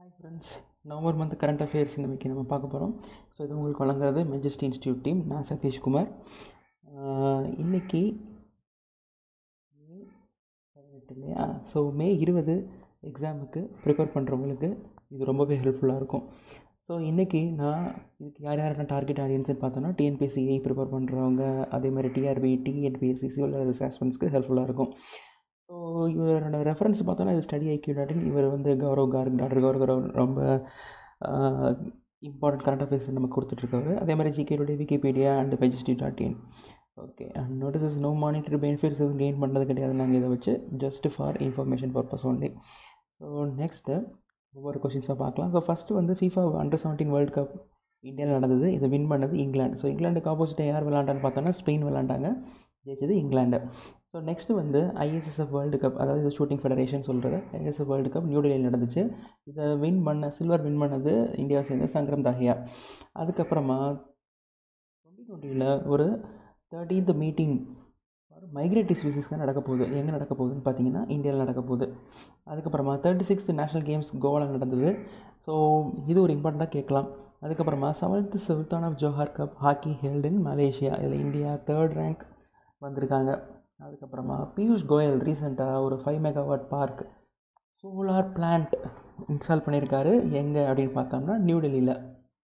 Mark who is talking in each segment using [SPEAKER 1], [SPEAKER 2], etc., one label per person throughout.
[SPEAKER 1] hi friends November month current affairs இன்னைக்கு நம்ம பார்க்க போகிறோம் ஸோ இது உங்களுக்கு வழங்குறது மெஜஸ்டி இன்ஸ்டியூட் டீம் நான் சதீஷ்குமார் ஆஹ் இன்னைக்கு மே பதினெட்டு இல்லையா ஸோ மே இருபது எக்ஸாமுக்கு ப்ரிப்பேர் பண்ணுறவங்களுக்கு இது ரொம்பவே ஹெல்ப்ஃபுல்லாக இருக்கும் ஸோ இன்றைக்கி நான் இதுக்கு யார் யாரெல்லாம் டார்கெட் ஆடியன்ஸ்னு பார்த்தோன்னா டிஎன்பிஎஸ்சிஐ ப்ரிப்பேர் பண்ணுறவங்க அதே மாதிரி டிஆர்பி டிஎன்பிஎஸ்சி சிவில் சஸ்பென்ஸ்க்கு ஹெல்ப்ஃபுல்லாக இருக்கும் ஸோ இவரோட ரெஃபரன்ஸ் பார்த்தோன்னா இது ஸ்டடி ஐக்யூ டாட்டின் இவர் வந்து கௌரவ் கார்க் டாக்டர் கௌரவ் கௌரவ் ரொம்ப இம்பார்ட்டன்ட் கரண்ட் அஃபேர்ஸ் நமக்கு கொடுத்துட்ருக்காரு அதே மாதிரி ஜிகேடைய விக்கிபீடியா அண்ட் பெஜிஸ்டி dot in okay and notices no monetary benefits எதுவும் கெயின் பண்ணுறது கிடையாது நாங்கள் இதை வச்சு just for information purpose only so next ஒவ்வொரு கொஷின்ஸாக பார்க்கலாம் ஸோ ஃபஸ்ட்டு வந்து FIFA under seventeen world cup இந்தியாவில் நடந்தது இதை வின் பண்ணது இங்கிலாந்து ஸோ இங்கிலாந்துக்கு ஆப்போசிட்டாக யார் விளாண்டான்னு பார்த்தோன்னா ஸ்பெயின் விளாண்டாங்க ஜெயிச்சது இங்கிலாந்து ஸோ நெக்ஸ்ட்டு வந்து ஐஎஸ்எஸ்எஃப் வேர்ல்டு கப் அதாவது இது ஷூட்டிங் ஃபெடரேஷன் சொல்கிறது ஐஎஸ்எஃப் வேர்ல்டு கப் நியூ டெல்லியில் நடந்துச்சு இதை வின் பண்ண சில்வர் வின் பண்ணது இந்தியாவை சேர்ந்த சங்கரம் தாஹியா அதுக்கப்புறமா டுவெண்ட்டி டுவெண்ட்டியில் ஒரு தேர்ட்டீன்த் மீட்டிங் மைக்ரேட்டிவ் ஸ்பீசிஸ் தான் நடக்க போகுது எங்கே நடக்க போகுதுன்னு பார்த்தீங்கன்னா இந்தியாவில் நடக்க போகுது அதுக்கப்புறமா தேர்ட்டி சிக்ஸ்த் நேஷனல் கேம்ஸ் கோவாவில் நடந்தது ஸோ இது ஒரு இம்பார்ட்டண்ட்டாக கேட்கலாம் அதுக்கப்புறமா seventh sultan of Johor cup hockey held in Malaysia இதில் இந்தியா தேர்ட் ரேங்க் வந்திருக்காங்க அதுக்கப்புறமா பியூஷ் கோயல் ரீசெண்டாக ஒரு five megawatt park solar plant install பண்ணியிருக்காரு எங்கே அப்படின்னு பார்த்தோம்னா நியூ டெல்லியில்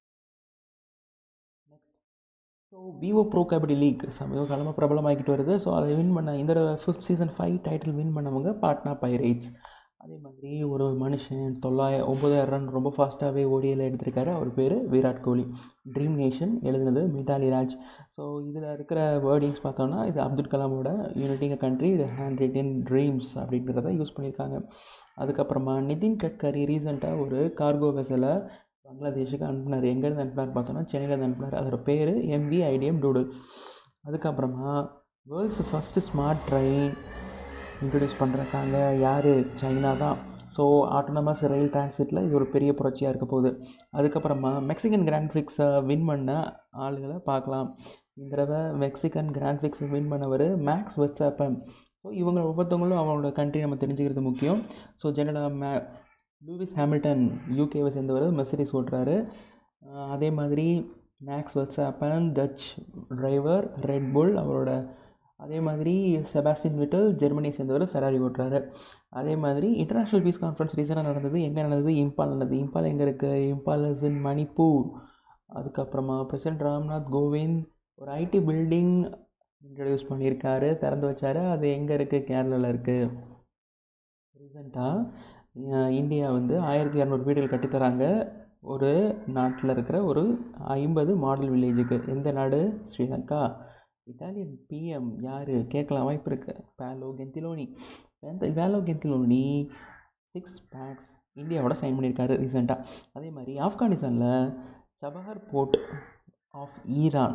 [SPEAKER 1] next so Vivo pro kabaddi league சமீப காலமாக பிரபலமாகிட்டு வருது ஸோ அதை வின் பண்ண இந்த fifth season five title win பண்ணவங்க பாட்னா பைரைட்ஸ் அதே மாதிரி ஒரு மனுஷன் தொள்ளாயிரம் ஒம்பதாயிரம் ரன் ரொம்ப ஃபாஸ்ட்டாகவே ஓடியில் எடுத்திருக்காரு அவர் பேர் விராட் கோலி ட்ரீம் நேஷன் எழுதுனது மிதாலி ராஜ் ஸோ இதில் இருக்கிற வேர்டிங்ஸ் பார்த்தோன்னா இது அப்துல் கலாமோட யூனிட்டிங் அ கண்ட்ரி இது ஹேண்ட் ரிட்டன் ட்ரீம்ஸ் அப்படின்றத யூஸ் பண்ணியிருக்காங்க அதுக்கப்புறமா நிதின் கட்கரி ரீசெண்டாக ஒரு கார்கோ வெசலை பங்களாதேஷுக்கு அனுப்புனார் எங்கேருந்து அனுப்புனார் பார்த்தோன்னா சென்னையிலேருந்து அனுப்புனார் அதோட பேர் எம்பி ஐடிஎம் டூடல் அதுக்கப்புறமா world's first smart train introduce பண்ணுறாங்க யார் சைனா தான் ஸோ ஆட்டோனமஸ் ரயில் டிரான்சிட்டில் இது ஒரு பெரிய புரட்சியாக இருக்க போகுது அதுக்கப்புறமா மெக்சிகன் கிராண்ட் ஃபிக்ஸை வின் பண்ண ஆளுகளை பார்க்கலாம் இந்த தடவை மெக்சிகன் கிராண்ட் ஃபிக்ஸை வின் பண்ணவர் மேக்ஸ் வெட்ஸாப்பன் ஸோ இவங்க ஒவ்வொருத்தவங்களும் அவங்களோட கண்ட்ரி நம்ம தெரிஞ்சுக்கிறது முக்கியம் ஸோ ஜெனரலாக மே லூவிஸ் ஹேமில்டன் யூகேவை சேர்ந்தவர் மெர்சிடிஸ் ஓட்டுறாரு அதே மாதிரி Max Verstappen Dutch driver Red Bull அவரோட அதே மாதிரி செபாஸ்டின் விட்டல் ஜெர்மனியை சேர்ந்தவர் ஃபெராரி ஓட்டுறாரு அதே மாதிரி இன்டர்நேஷ்னல் பீஸ் கான்ஃபரன்ஸ் ரீசனாக நடந்தது எங்கே நடந்தது இம்பால் நடந்தது இம்பால் எங்கே இருக்குது இம்பால் இஸ் இன் மணிப்பூர் அதுக்கப்புறமா பிரசிடென்ட் ராம்நாத் கோவிந்த் ஒரு ஐடி பில்டிங் இன்ட்ரடியூஸ் பண்ணியிருக்காரு திறந்து வச்சார் அது எங்கே இருக்குது கேரளாவில் இருக்குது ரீசெண்டாக இந்தியா வந்து ஆயிரத்தி இரநூறு வீடுகள் கட்டித்தராங்க ஒரு நாட்டில் இருக்கிற ஒரு ஐம்பது மாடல் வில்லேஜுக்கு எந்த நாடு ஸ்ரீலங்கா இட்டாலியன் பிஎம் யார் கேட்கலாம் வாய்ப்பு இருக்குது Paolo Gentiloni Paolo Gentiloni six pacts இந்தியாவோட சைன் பண்ணியிருக்காரு ரீசெண்டாக அதே மாதிரி ஆப்கானிஸ்தானில் சபஹர் போர்ட் ஆஃப் ஈரான்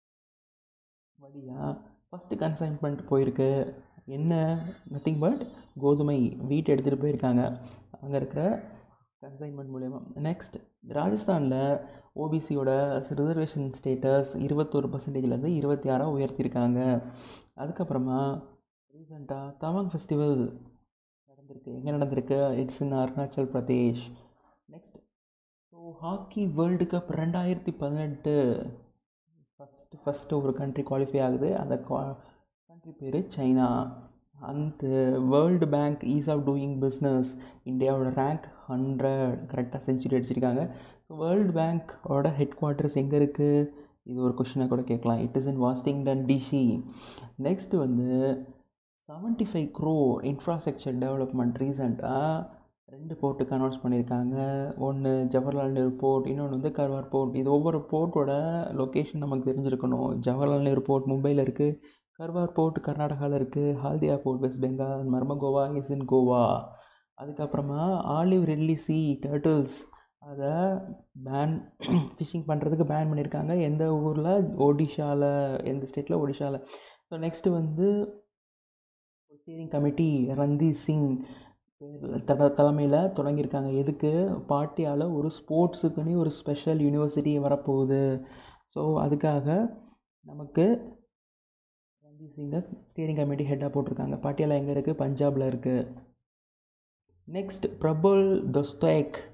[SPEAKER 1] வழியாக ஃபஸ்ட்டு கன்சைன்மெண்ட் போயிருக்கு என்ன நத்திங் பட் கோதுமை வீட்டை எடுத்துகிட்டு போயிருக்காங்க அங்கே இருக்கிற கன்சைன்மெண்ட் மூலயமா நெக்ஸ்ட் ராஜஸ்தானில் ஓபிசியோட ரிசர்வேஷன் ஸ்டேட்டஸ் இருபத்தோரு பர்சன்டேஜ்லேருந்து இருபத்தி ஆறாக உயர்த்தியிருக்காங்க அதுக்கப்புறமா ரீசெண்டாக தவாங் ஃபெஸ்டிவல் நடந்திருக்கு எங்கே நடந்திருக்கு it's in Arunachal Pradesh next so hockey world cup ரெண்டாயிரத்தி பதினெட்டு ஃபஸ்ட்டு ஃபஸ்ட்டு ஒரு கண்ட்ரி குவாலிஃபை ஆகுது அந்த கண்ட்ரி பேர் சைனா அந்த world bank ease of doing business இந்தியாவோட ரேங்க் ஹண்ட்ரட் கரெக்டாக செஞ்சுரி அடிச்சிருக்காங்க ஸோ வேர்ல்டு பேங்க்கோட ஹெட் குவார்ட்டர்ஸ் எங்கே இருக்குது இது ஒரு கொஷினாக கூட கேட்கலாம் it is in Washington DC next வந்து seventy five crore infrastructure development ரீசெண்டாக ரெண்டு போர்ட்டுக்கு அனௌன்ஸ் பண்ணியிருக்காங்க ஒன்று ஜவஹர்லால் நேரு போர்ட் இன்னொன்று வந்து கர்வார் போர்ட் இது ஒவ்வொரு போர்ட்டோட லொக்கேஷன் நமக்கு தெரிஞ்சிருக்கணும் ஜவஹர்லால் நேரு போர்ட் மும்பையில் இருக்குது கர்வார் போர்ட் கர்நாடகாவில் இருக்குது Haldia port west Bengal Marmagao is in Goa அதுக்கப்புறமா ஆலிவ் ரெட்லி சி டர்ட்டில்ஸ் அதை பேன் ஃபிஷிங் பண்ணுறதுக்கு பேன் பண்ணியிருக்காங்க எந்த ஊரில் ஒடிஷாவில் எந்த ஸ்டேட்டில் ஒடிஷாவில் ஸோ நெக்ஸ்ட்டு வந்து ஸ்டீரிங் கமிட்டி ரந்தீப் சிங் தட தலைமையில் தொடங்கியிருக்காங்க எதுக்கு பாட்டியால் ஒரு ஸ்போர்ட்ஸுக்குன்னு ஒரு ஸ்பெஷல் யூனிவர்சிட்டி வரப்போகுது ஸோ அதுக்காக நமக்கு ரந்தீப் சிங்கை ஸ்டீரிங் கமிட்டி ஹெட்டாக போட்டிருக்காங்க பாட்டியாலா எங்கே இருக்குது பஞ்சாபில் இருக்குது நெக்ஸ்ட் பிரபுல் தொஸ்தேக்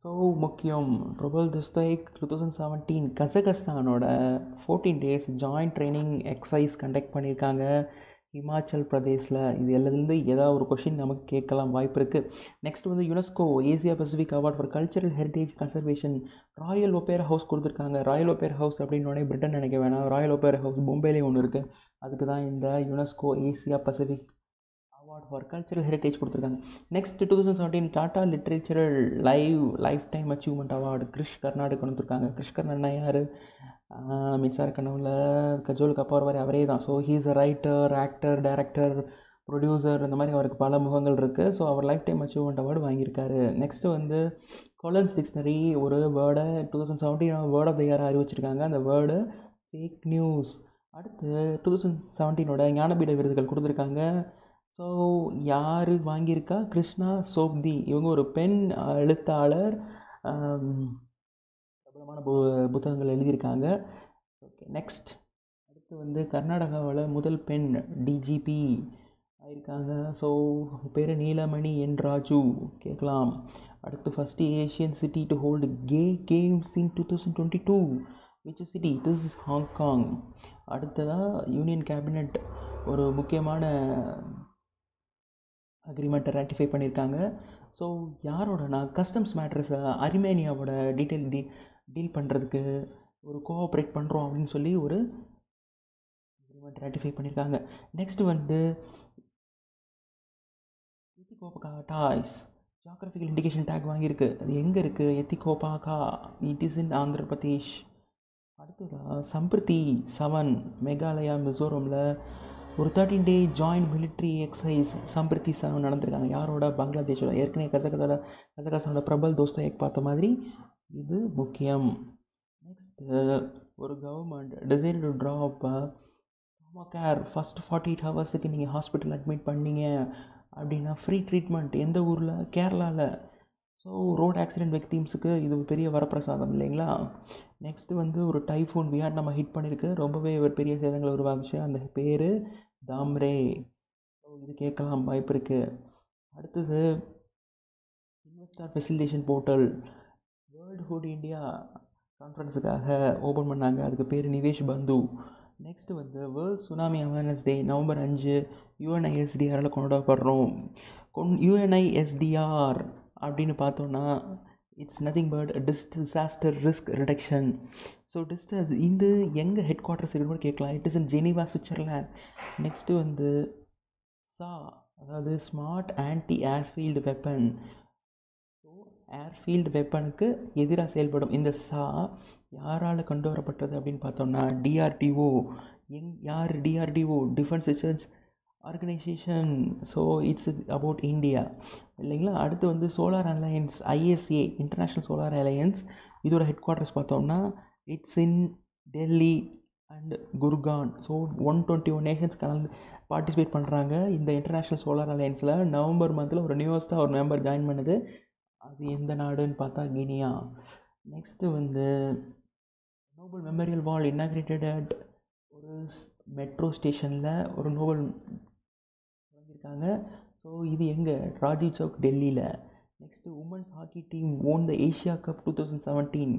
[SPEAKER 1] ஸோ முக்கியம் Prabal Dostyk two thousand seventeen கசகஸ்தானோட fourteen days joint training exercise conduct பண்ணியிருக்காங்க ஹிமாச்சல் பிரதேஷில் இது எல்லாத்துலேருந்து ஏதாவது ஒரு கொஷின் நமக்கு கேட்கலாம் வாய்ப்பு இருக்குது நெக்ஸ்ட் வந்து UNESCO Asia Pacific award for cultural heritage conservation royal opera house கொடுத்துருக்காங்க ராயல் ஒப்பேர் ஹவுஸ் அப்படின்னு பிரிட்டன் நினைக்க வேணாம் ராயல் ஒப்பேர் ஹவுஸ் மும்பைலேயும் ஒன்று இருக்குது அதுக்கு தான் இந்த UNESCO Asia Pacific award for cultural heritage கொடுத்துருக்காங்க next two thousand seventeen Tata literature live lifetime achievement award Girish Karnad கொடுத்துருக்காங்க கிரிஷ் கர்நாட்னா யார் மின்சார கனவுல கஜோல் கப்போர் வரை அவரே தான் so he's a writer actor director producer இந்த மாதிரி அவருக்கு பல முகங்கள் இருக்குது ஸோ அவர் லைஃப் டைம் அச்சீவ்மெண்ட் அவார்டு வாங்கியிருக்காரு நெக்ஸ்ட்டு வந்து கொலன்ஸ் டிக்ஷனரி ஒரு வேர்டை two thousand seventeen word of the year அறிவிச்சிருக்காங்க அந்த வேர்டு ஃபேக் நியூஸ் அடுத்து டூ தௌசண்ட் செவன்டீனோட ஞானபீட விருதுகள் கொடுத்துருக்காங்க ஸோ யார் வாங்கியிருக்கா கிருஷ்ணா சோப்தி இவங்க ஒரு பெண் எழுத்தாளர் பிரபலமான பு புத்தகங்கள் எழுதியிருக்காங்க ஓகே நெக்ஸ்ட் அடுத்து வந்து கர்நாடகாவில் முதல் பெண் டிஜிபி ஆயிருக்காங்க ஸோ பேர் நீலமணி என் ராஜு கேட்கலாம் அடுத்து first Asian city to hold கே games in two thousand twenty two which city this is Hong அடுத்ததாக யூனியன் கேபினட் ஒரு முக்கியமான அக்ரிமெண்ட்டை ரேட்டிஃபை பண்ணியிருக்காங்க ஸோ யாரோடனா கஸ்டம்ஸ் மேட்ரஸை அரிமேனியாவோட டீட்டெயில் டீ டீல் பண்ணுறதுக்கு ஒரு கோஆப்ரேட் பண்ணுறோம் அப்படின்னு சொல்லி ஒரு அக்ரிமெண்ட் ரேட்டிஃபை பண்ணியிருக்காங்க நெக்ஸ்ட் வந்து Etikoppaka toys geographical indication tag வாங்கியிருக்கு அது எங்கே இருக்குது Etikoppaka it is in Andhra Pradesh அடுத்ததாக சம்பிருத்தி செவன் மேகாலயா மிசோரமில் ஒரு thirteen day joint military exercise Sampriti seven நடந்திருக்காங்க யாரோட பங்களாதேஷோட ஏற்கனவே கசகத்தோட கசகசானோட பிரபல் தோஸ்தாயக் பார்த்த மாதிரி இது முக்கியம் நெக்ஸ்ட்டு ஒரு government decide to drop trauma care first forty eight ஹவர்ஸுக்கு நீங்கள் ஹாஸ்பிட்டல் அட்மிட் பண்ணீங்க அப்படின்னா ஃப்ரீ ட்ரீட்மெண்ட் எந்த ஊரில் கேரளாவில் ஸோ ரோட் ஆக்சிடென்ட் விக்டீம்ஸுக்கு இது பெரிய வரப்பிரசாதம் இல்லைங்களா நெக்ஸ்ட்டு வந்து ஒரு டைஃபோன் வியாட் நம்ம ஹிட் பண்ணியிருக்கு ரொம்பவே ஒரு பெரிய சேதங்களை உருவாக்குச்சு அந்த பேர் தாம்ரே ஸோ இது கேட்கலாம் வாய்ப்பு இருக்குது அடுத்தது investor facilitation portal world food India கான்ஃபரன்ஸுக்காக ஓப்பன் பண்ணாங்க அதுக்கு பேர் நிவேஷ் பந்து நெக்ஸ்ட்டு வந்து world tsunami awareness day November அஞ்சு யூஎன்ஐஎஸ்டிஆரில் கொண்டாடப்படுறோம் கொன் யூஎன்ஐஎஸ்டிஆர் அப்படின்னு பார்த்தோன்னா இட்ஸ் நத்திங் பட் டிஸ் disaster risk reduction so distance இந்த எங்கே ஹெட் குவார்ட்டர்ஸ் இருக்குன்னு கேட்கலாம் it is in Geneva Switzerland next வந்து சா அதாவது smart anti airfield weapon so airfield வெப்பனுக்கு எதிராக செயல்படும் இந்த சா யாரால் கொண்டு வரப்பட்டது அப்படின்னு பார்த்தோம்னா டிஆர்டிஓ எங் யார் DRDO defence research organisation so it's about India இல்லைங்களா அடுத்து வந்து solar alliance ISA international solar alliance இதோட ஹெட் குவார்ட்டர்ஸ் பார்த்தோம்னா it's in Delhi and Gurgaon so one twenty one nations கலந்து பார்ட்டிசிபேட் பண்ணுறாங்க இந்த இன்டர்நேஷ்னல் சோலார் அலையன்ஸில் நவம்பர் மந்தில் ஒரு நியூஸ்டாக ஒரு மெம்பர் ஜாயின் பண்ணுது அது எந்த நாடுன்னு பார்த்தா கினியா நெக்ஸ்ட்டு வந்து Nobel memorial wall inaugurated at ஒரு மெட்ரோ ஸ்டேஷனில் ஒரு நோபல் தொடங்கியிருக்காங்க ஸோ இது எங்கே ராஜீவ் சவுக் டெல்லியில் next women's hockey team won the Asia cup two thousand seventeen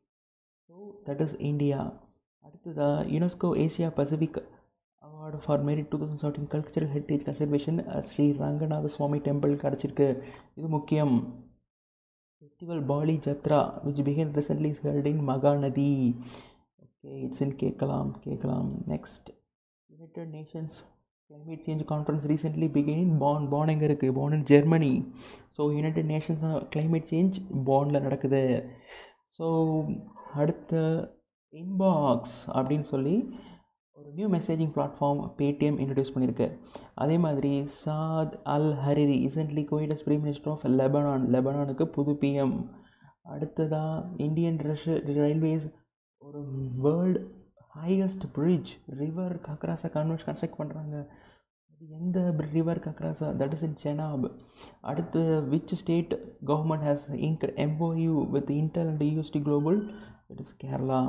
[SPEAKER 1] so that is India அடுத்ததாக UNESCO Asia Pacific award for merit two thousand seventeen cultural heritage conservation Shri Ranganatha Swamy temple கிடச்சிருக்கு இது முக்கியம் festival Bali Jatra which பிகின் recently held in Mahanadi okay it's in கேட்கலாம் கேட்கலாம் next United Nations climate change conference recently begin in Bonn Bonn எங்கே இருக்குது Bonn in Germany so United Nations climate change பானில் நடக்குது ஸோ அடுத்த இன்பாக்ஸ் அப்படின்னு சொல்லி ஒரு new messaging platform Paytm introduce பண்ணியிருக்கு அதே மாதிரி சாத் அல் ஹரிரி ரீசென்ட்லி கோயிடஸ் பிரைம் மினிஸ்டர் ஆஃப் லெபனான் லெபனானுக்கு புது பிஎம் அடுத்ததாக இந்தியன் ரஷ் ரயில்வேஸ் ஒரு world highest bridge river across கன்வெர்ஸ் கன்ஸ்ட்ரக்ட் பண்ணுறாங்க அது எந்த river across that is in Chenab அடுத்து which state government has ink MoU with Intel and UST global it is Kerala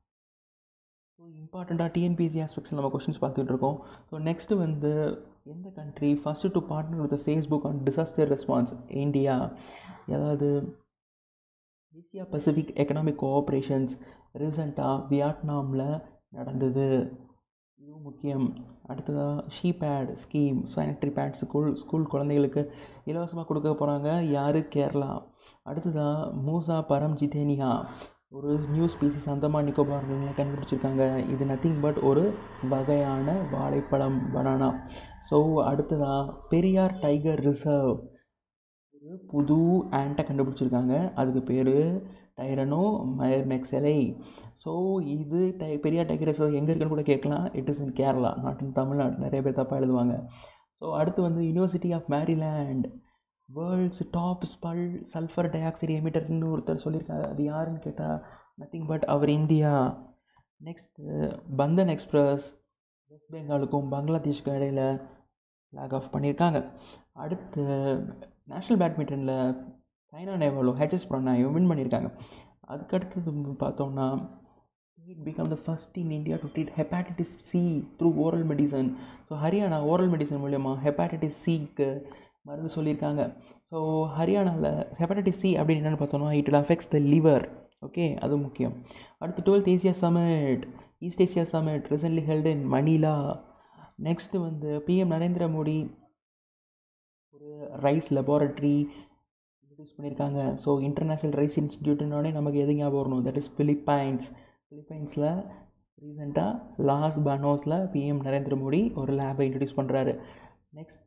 [SPEAKER 1] so இம்பார்ட்டண்ட்டாக டிஎன்பிஎஸ்சி ஆஸ்பெக்ட்ஸில் நம்ம கொஷின்ஸ் பார்த்துட்டு இருக்கோம் ஸோ நெக்ஸ்ட்டு வந்து எந்த country first to partner with Facebook on disaster response India அதாவது Asia Pacific economic cooperations ரீசண்டாக வியட்நாமில் நடந்தது இதுவும் முக்கியம் அடுத்ததாக she pad scheme sanitary pad school school குழந்தைகளுக்கு இலவசமாக கொடுக்க போகிறாங்க யார் கேரளா அடுத்ததாக மூசா பரம் ஜிதேனியா ஒரு நியூ ஸ்பீசிஸ் அந்தமான் நிக்கோபார்களில் கண்டுபிடிச்சிருக்காங்க இது நத்திங் பட் ஒரு வகையான வாழைப்பழம் பனானா ஸோ அடுத்ததாக பெரியார் டைகர் ரிசர்வ் ஒரு புது ஆண்ட்டை கண்டுபிடிச்சிருக்காங்க அதுக்கு பேர் டைரனோ மெக்ஸலை ஸோ இது டை பெரியார் டைகர் ரிசர்வ் எங்கே இருக்குன்னு கூட கேட்கலாம் it is in Kerala not in Tamil Nadu நிறைய பேர் தப்பாக எழுதுவாங்க ஸோ அடுத்து வந்து university of Maryland world's top ஸ்பல் சல்ஃபர் டை ஆக்சைடு எமிட்டர்னு ஒருத்தர் சொல்லியிருக்காரு அது யாருன்னு கேட்டால் நத்திங் பட் அவர் India next Bandhan express west பெங்காலுக்கும் பங்களாதேஷ்க்கும் இடையில் ஃப்ளாக் ஆஃப் பண்ணியிருக்காங்க அடுத்து நேஷ்னல் பேட்மிண்டனில் சைனா நேவாலோ ஹெச்எஸ் பிரணாயும் வின் பண்ணியிருக்காங்க அதுக்கடுத்தது பார்த்தோம்னா it become the first in India to treat hepatitis C through oral medicine so Haryana oral medicine மூலயமா ஹெப்பாட்டிட்டிஸ் சிக்கு மருந்து சொல்லியிருக்காங்க ஸோ ஹரியானாவில் ஹெப்படைட்டிஸ் சி அப்படின்னு என்னென்னு பார்த்தோம்னா it will affects the liver okay அது முக்கியம் அடுத்து twelfth Asia summit East Asia summit recently held in Manila next வந்து பிஎம் நரேந்திர மோடி ஒரு ரைஸ் லெபார்ட்ரி இன்ட்ரடியூஸ் பண்ணியிருக்காங்க ஸோ இன்டர்நேஷ்னல் ரைஸ் இன்ஸ்டியூட்னோடனே நமக்கு எது ஞாபகம் வரணும் தட் இஸ் பிலிப்பைன்ஸ் பிலிப்பைன்ஸில் ரீசெண்டாக லாஸ் பானோஸில் பிஎம் நரேந்திர மோடி ஒரு லேபை இன்ட்ரடியூஸ் பண்ணுறாரு next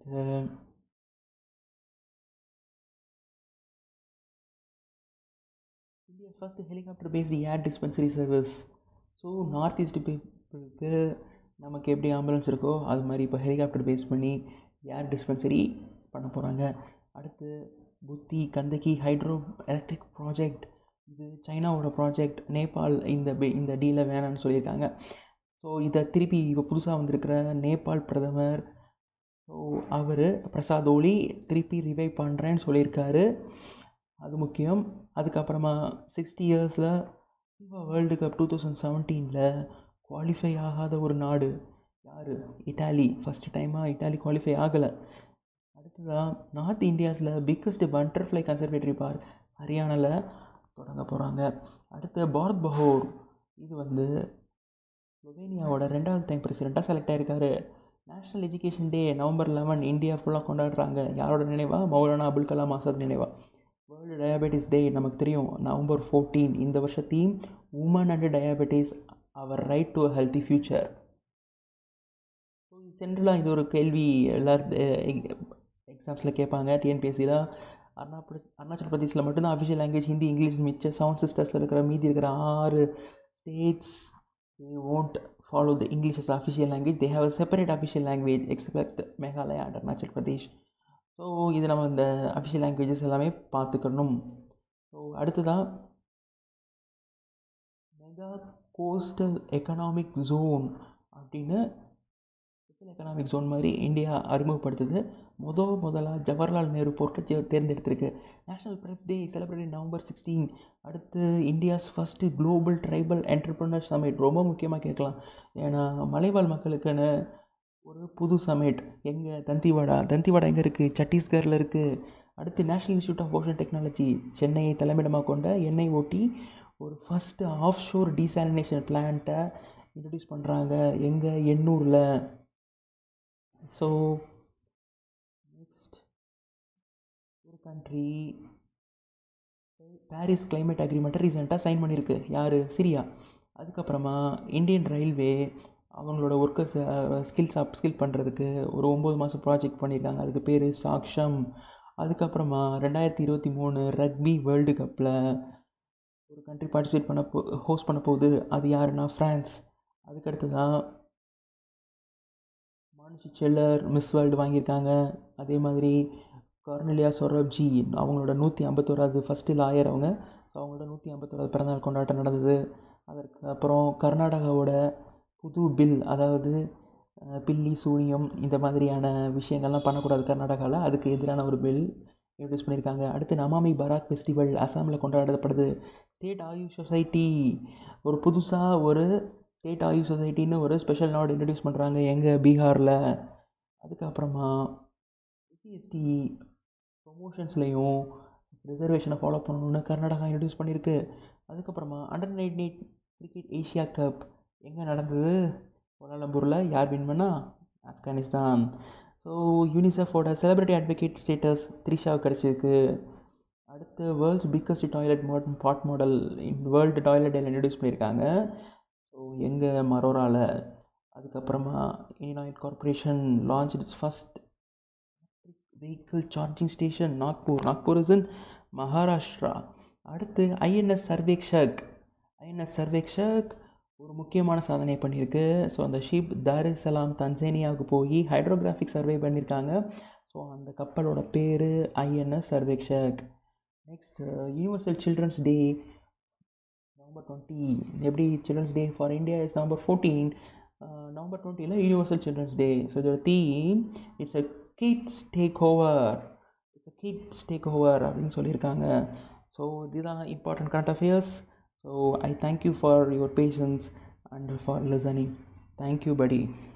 [SPEAKER 1] India's first helicopter based air dispensary service so north east பீப்புளுக்கு நமக்கு எப்படி ஆம்புலன்ஸ் இருக்கோ அது மாதிரி இப்போ ஹெலிகாப்டர் பேஸ் பண்ணி ஏர் டிஸ்பென்சரி பண்ண போகிறாங்க அடுத்து புத்தி கந்தகி ஹைட்ரோ எலக்ட்ரிக் ப்ராஜெக்ட் இது சைனாவோட ப்ராஜெக்ட் நேபாள் இந்த பே- இந்த டீலை வேணாம்னு சொல்லியிருக்காங்க ஸோ இதை திருப்பி இப்போ புதுசாக வந்திருக்கிற நேபாள் பிரதமர் ஸோ அவர் பிரசாத் ஓலி திருப்பி ரிவைவ் பண்ணுறேன்னு சொல்லியிருக்காரு அது முக்கியம் அதுக்கப்புறமா சிக்ஸ்டி இயர்ஸில் FIFA world cup two thousand செவன்டீனில் குவாலிஃபை ஆகாத ஒரு நாடு யார் இட்டாலி ஃபஸ்ட்டு டைமாக இட்டாலி குவாலிஃபை ஆகலை அடுத்ததாக நார்த் இந்தியாஸில் பிக்கஸ்ட் பட்டர்ஃப்ளை கன்சர்வேட்டரி பார்க் ஹரியானாவில் தொடங்க போகிறாங்க அடுத்து பாரத் பஹோர் இது வந்து ஸ்லோவேனியாவோட ரெண்டாவது டைம் பிரசிடெண்ட்டாக செலக்ட் ஆயிருக்காரு national education day November eleven India ஃபுல்லாக கொண்டாடுறாங்க யாரோட நினைவா மௌலானா அபுல் கலாம் ஆசாத் நினைவா வேர்ல்டு டயபெட்டிஸ் டே நமக்கு தெரியும் நவம்பர் ஃபோர்டீன் இந்த வருஷ theme women and diabetes our right to healthy future so சென்ட்ரலாக இது ஒரு கேள்வி எல்லாரும் எக்ஸாம்ஸில் கேட்பாங்க டிஎன்பிஎஸ்சியில் அருணாபுர அருணாச்சல் பிரதேசில் மட்டும்தான் அஃபிஷியல் லாங்குவேஜ் ஹிந்தி இங்கிலீஷ் மிச்ச செவன் சிஸ்டர்ஸில் இருக்கிற மீதி இருக்கிற ஆறு states they won't follow the English as official language they have a separate official language except Meghalaya and Arunachal Pradesh so இது நம்ம இந்த அஃபிஷியல் லாங்குவேஜஸ் எல்லாமே பார்த்துக்கணும் ஸோ அடுத்ததாக மெகா கோஸ்டல் எக்கனாமிக் ஜோன் அப்படின்னு ஸ்பெஷல் எக்கனாமிக் ஜோன் மாதிரி இந்தியா அறிமுகப்படுத்துது முத முதலாக ஜவஹர்லால் நேரு போர்ட்டை தேர்ந்தெடுத்திருக்கு national press day celebrate November sixteen அடுத்து India's first global tribal entrepreneur summit ரொம்ப முக்கியமாக கேட்கலாம் ஏன்னா மலைவாழ் மக்களுக்குன்னு ஒரு புது சமிட் எங்கே தந்திவாடா தந்திவாடா எங்கே இருக்குது சத்தீஸ்கரில் இருக்குது அடுத்து national institute of ocean technology சென்னையை தலைமையிடமாக கொண்ட எண்ணெய் ஓட்டி ஒரு ஃபஸ்ட்டு ஆஃப் ஷோர் டீசாலினேஷன் பிளான்ட்டை இன்ட்ரடியூஸ் பண்ணுறாங்க எங்கே எண்ணூரில் ஸோ நெக்ஸ்ட் ஒரு கண்ட்ரி பாரிஸ் கிளைமேட் அக்ரிமெண்ட்டை ரீசெண்டாக சைன் பண்ணியிருக்கு யார் சிரியா அதுக்கப்புறமா இந்தியன் ரயில்வே அவங்களோட ஒர்க்கர்ஸை ஸ்கில்ஸ் அப் ஸ்கில் பண்ணுறதுக்கு ஒரு ஒம்பது மாதம் ப்ராஜெக்ட் பண்ணியிருக்காங்க அதுக்கு பேர் சாக்ஷம் அதுக்கப்புறமா ரெண்டாயிரத்தி இருபத்தி மூணு ரக்பி வேர்ல்டு கப்பில் ஒரு கண்ட்ரி பார்ட்டிசிபேட் பண்ண போ ஹோஸ்ட் பண்ண போகுது அது யாருன்னா ஃப்ரான்ஸ் அதுக்கடுத்து தான் மானுஷி செல்லர் மிஸ் வேர்ல்டு வாங்கியிருக்காங்க அதே மாதிரி கார்னலியா சொரப்ஜி அவங்களோட நூற்றி ஐம்பத்தோராது ஃபஸ்ட்டு லாயர் அவங்க ஸோ அவங்களோட நூற்றி ஐம்பத்தோராது பிறந்தநாள் கொண்டாட்டம் நடந்தது அதற்கு அப்புறம் கர்நாடகாவோட புது பில் அதாவது அஹ், பில்லி சூனியம் இந்த மாதிரியான விஷயங்கள்லாம் பண்ணக்கூடாது கர்நாடகாவில் அதுக்கு எதிரான ஒரு பில் இன்ட்ரடியூஸ் பண்ணியிருக்காங்க அடுத்து நமாமி பராக் ஃபெஸ்டிவல் அசாமில் கொண்டாடப்படுது ஸ்டேட் ஆயுஷ் சொசைட்டி ஒரு புதுசாக ஒரு ஸ்டேட் ஆயுஷ் சொசைட்டின்னு ஒரு ஸ்பெஷல் நாடு இன்ட்ரடியூஸ் பண்ணுறாங்க எங்கே பீகாரில் அதுக்கப்புறமா எஸ்சிஎஸ்டி ப்ரொமோஷன்ஸ்லேயும் ரிசர்வேஷனை ஃபாலோ பண்ணணும்னு கர்நாடகா இன்ட்ரடியூஸ் பண்ணியிருக்கு அதுக்கப்புறமா under nineteen eight cricket Asia cup எங்கே நடந்தது கோலாலம்பூரில் யார் வின் பண்ணா ஆப்கானிஸ்தான் ஸோ யூனிசெஃபோட செலிபிரிட்டி அட்வொகேட் ஸ்டேட்டஸ் த்ரிஷாவுக்கு கிடச்சிருக்கு அடுத்து world's biggest toilet modern pot model in world toilet introduce பண்ணியிருக்காங்க ஸோ எங்கள் மரோராவில் அதுக்கப்புறமா Indian Oil Corporation launch its first vehicle charging station Nagpur Nagpur is in Maharashtra அடுத்து ஐஎன்எஸ் சர்வேக்ஷக் ஐஎன்எஸ் சர்வேக்ஷக் ஒரு முக்கியமான சாதனை பண்ணியிருக்கு ஸோ அந்த ஷிப் தாரிசலாம் தன்சேனியாவுக்கு போய் ஹைட்ரோகிராஃபிக் சர்வே பண்ணியிருக்காங்க ஸோ அந்த கப்பலோட பேர் INS Sarvekshak next universal children's day November twenty எப்படி children's day for India is November fourteen November டுவெண்ட்டியில் யூனிவர்சல் சில்ட்ரன்ஸ் டே ஸோ இதோட theme it's a kids take over it's a kids take over அப்படின்னு சொல்லியிருக்காங்க so இதுதான் important current affairs so I thank you for your patience and for listening thank you படி